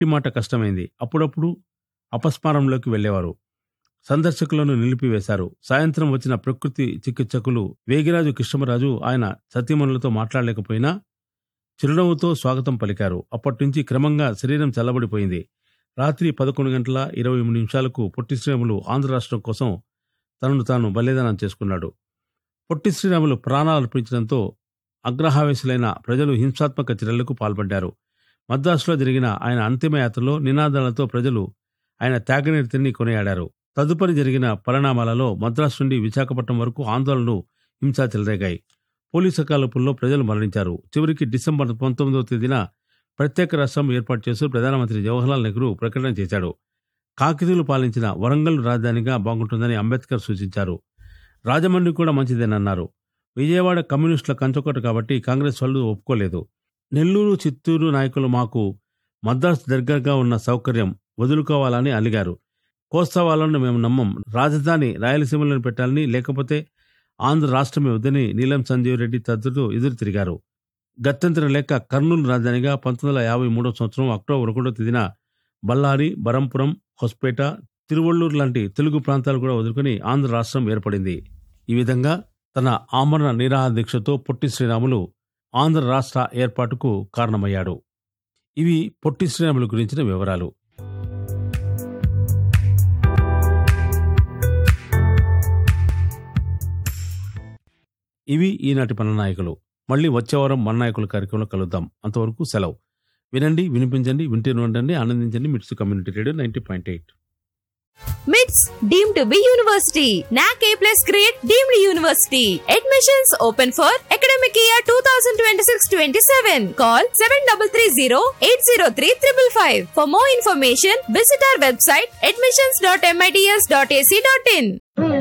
ఒట్టి మాట కష్టమైంది అప్పుడప్పుడు అపస్మారంలోకి వెళ్ళేవారు సందర్శకులను నిలిపివేశారు సాయంత్రం వచ్చిన ప్రకృతి చికిత్సకులు వేగిరాజు కృష్ణమరాజు ఆయన సతీమణులతో మాట్లాడలేకపోయినా చిరునవ్వుతో స్వాగతం పలికారు అప్పటినుంచి క్రమంగా శరీరం చల్లబడిపోయింది రాత్రి పదకొండు గంటల ఇరవై మూడు నిమిషాలకు పొట్టి శ్రీరాములు ఆంధ్ర రాష్ట్రం కోసం తనను తాను బలిదానం చేసుకున్నాడు పొట్టి శ్రీరాములు ప్రాణాలు అర్పించడంతో అగ్రహావేశులైన ప్రజలు హింసాత్మక చర్యలకు పాల్పడ్డారు మద్రాసులో జరిగిన ఆయన అంతిమయాత్రలో నినాదాలతో ప్రజలు ఆయన త్యాగనిరతిని కొనియాడారు తదుపరి జరిగిన పరిణామాలలో మద్రాసు నుండి విశాఖపట్నం వరకు ఆందోళనలు హింస చెలరేగాయి పోలీసు కాల్పుల్లో ప్రజలు మరణించారు చివరికి డిసెంబర్ పంతొమ్మిదవ తేదీన ప్రత్యేక రాష్ట్రం ఏర్పాటు చేస్తూ ప్రధానమంత్రి జవహర్లాల్ నెహ్రూ ప్రకటన చేశాడు కాకితీయులు పాలించిన వరంగల్ రాజధానిగా బాగుంటుందని అంబేద్కర్ సూచించారు రాజమండ్రి కూడా మంచిదేనన్నారు విజయవాడ కమ్యూనిస్టుల కంచకోట కాబట్టి కాంగ్రెస్ వాళ్ళు ఒప్పుకోలేదు నెల్లూరు చిత్తూరు నాయకులు మాకు మద్రాసు దగ్గరగా ఉన్న సౌకర్యం వదులుకోవాలని అలిగారు కోస్తా వాళ్ళను మేము నమ్మం రాజధాని రాయలసీమలను పెట్టాలని లేకపోతే ఆంధ్ర రాష్ట్రమే వద్దని నీలం సంజీవ్ రెడ్డి తదితరులు ఎదురు తిరిగారు గత్యంతరం లేక కర్నూలు రాజధానిగా పంతొమ్మిది వందల యాభై మూడో సంవత్సరం అక్టోబర్ ఒకటో తేదీన బళ్ళారి బరంపురం హొస్పేట తిరువళ్ళూరు లాంటి తెలుగు ప్రాంతాలు కూడా వదులుకొని ఆంధ్ర రాష్ట్రం ఏర్పడింది ఈ విధంగా తన ఆమరణ నిరాహార దీక్షతో పొట్టి శ్రీరాములు ఆంధ్ర రాష్ట్ర ఏర్పాటుకు కారణమయ్యాడు ఇవి పొట్టి శ్రీరాములు గురించిన వివరాలు ఇవి ఈనాటి మన నాయకులు మళ్ళీ వచ్చే వారం మన నాయకుల కార్యక్రమంలో కలుద్దాం అంతవరకు సెలవు వినండి వినిపించండి వింటూ ఉండండి ఆనందించండి MITS community radio ninety point eight MITS deemed to be university NAAC A plus grade deemed university admissions open for academic year two thousand twenty six twenty seven call seven double three zero eight zero three triple five for more information visit our website admissions dot MITS dot AC dot in